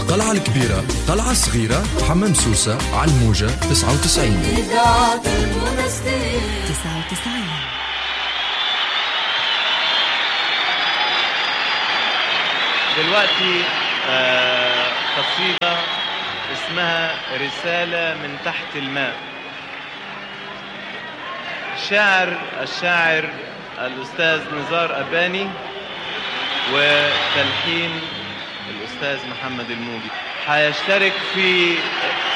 طلعة الكبيرة طلعة صغيرة حمام سوسة على الموجة 99 إذاعة المنستير 99 دلوقتي آه، قصيدة اسمها رسالة من تحت الماء شاعر الشاعر الأستاذ نزار أباني وتلحين الأستاذ محمد الموجي هيشترك في